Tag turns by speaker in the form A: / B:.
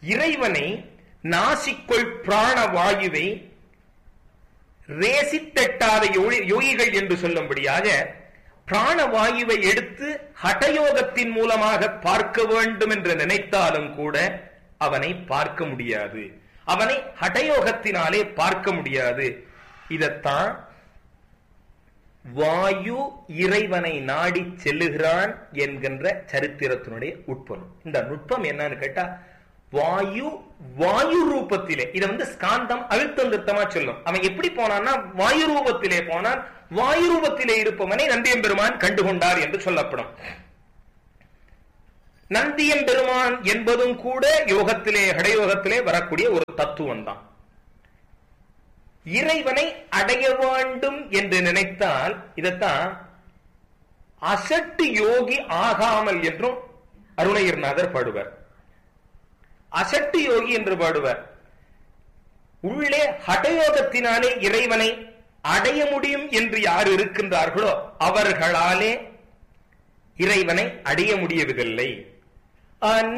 A: இறைவனை நாசிக்குள் பிராண வாயுவை ரேசித்தெட்டாத யோகி- யோகிகள் என்று சொல்லும்படியாக பிராணவாயுவை எடுத்து ஹடயோகத்தின் மூலமாக பார்க்க வேண்டும் என்று நினைத்தாலும் கூட அவனை பார்க்க முடியாது அவனை ஹடயோகத்தினாலே பார்க்க முடியாது இதத்தான் வாயு இறைவனை நாடி செல்லுகிறான் என்கின்ற சரித்திரத்தினுடைய உட்பொருள் இந்த நுட்பம் என்னன்னு கேட்டா வாயு வாயு ரூபத்திலே இத வந்து ஸ்காந்தம் அழுத்தம் திருத்தமா சொல்லும் அவன் எப்படி போனான்னா வாயு ரூபத்திலே போனான் வாயு ரூபத்திலே இருப்பவனை நந்தியம்பெருமான் கண்டுகொண்டார் என்று சொல்லப்படும் நந்தியம்பெருமான் என்பதும் கூட யோகத்திலே ஹடயோகத்திலே வரக்கூடிய ஒரு தத்துவம் தான் இறைவனை அடைய வேண்டும் என்று நினைத்தால் இதத்தான் அசட்டு யோகி ஆகாமல் என்றும் அருணகிரிநாதர் பாடுவர் அசட்டு யோகி என்று பாடுவர் உள்ளே ஹடயோகத்தினாலே இறைவனை அடைய முடியும் என்று யார் இருக்கின்றார்களோ அவர்களாலே இறைவனை அடைய முடியவில்லை